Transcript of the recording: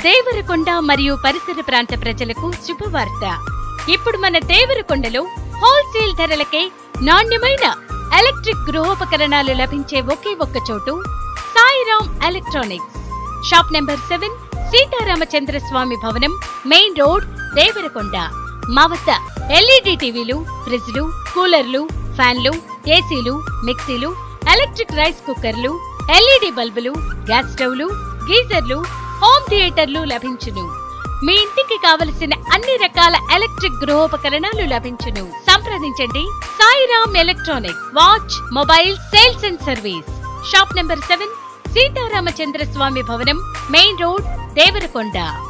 దేవరకొండ మరియు పరిసర ప్రాంత ప్రజలకు శుభవార్త ఇప్పుడు మన దేవరకొండలో హోల్సేల్ ధరలకే నాణ్యమైన ఎలక్ట్రిక్ గృహోపకరణాలు లభించే ఒకే ఒక్క చోటు Sairam electronics shop number seven Seetharamachandra Swamy భవనం మెయిన్ రోడ్ దేవరకొండ మా వద్ద ఎల్ఈడి టీవీలు ఫ్రిడ్జ్లు కూలర్లు ఫ్యాన్లు ఏసీలు మిక్సీలు ఎలక్ట్రిక్ రైస్ కుక్కర్లు ఎల్ఈడి బల్బులు గ్యాస్ స్టవ్లు గీజర్లు హోమ్ థియేటర్లు లభించును మీ ఇంటికి కావలసిన అన్ని రకాల ఎలక్ట్రిక్ గృహోపకరణాలు లభించును సంప్రదించండి Sairam electronic watch mobile sales and service shop number seven Seetharamachandra Swamy భవనం మెయిన్ రోడ్ దేవరకొండ